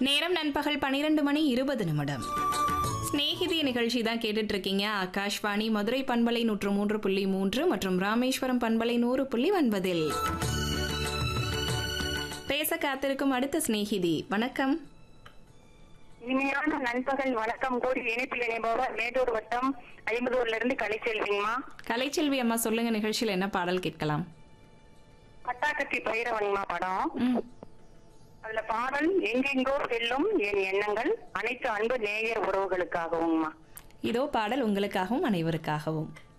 நேரம் நண்பகல் பனிரெண்டு மணி இருபது நிமிடம் ஸ்நேகிதி நிகழ்ச்சி தான் கேட்டுட்டு இருக்கீங்க ஆகாஷ்வாணி மதுரை பண்பலை நூற்று மூன்று புள்ளி மூன்று மற்றும் ராமேஸ்வரம் பண்பலை நூறு புள்ளி ஒன்பதில் பேச காத்திருக்கும் அடுத்த சிநேகிதி வணக்கம் இனிமையான நண்பகல் வணக்கம் கூறி இணைப்பில் இணைப்பவர் மேட்டூர் வட்டம் ஐம்பதூர்ல இருந்து கலைச்செல்விங்கம்மா கலைச்செல்வி அம்மா சொல்லுங்க நிகழ்ச்சியில் என்ன பாடல் கேட்கலாம் பட்டாக்கத்தி பைரவன்மா படம் ம், அதுல பாடல் எங்கெங்கோ செல்லும் என் எண்ணங்கள் அனைத்து அன்பு நேயர் உறவுகளுக்காகவும்மா இதோ பாடல் உங்களுக்காகவும் அனைவருக்காகவும்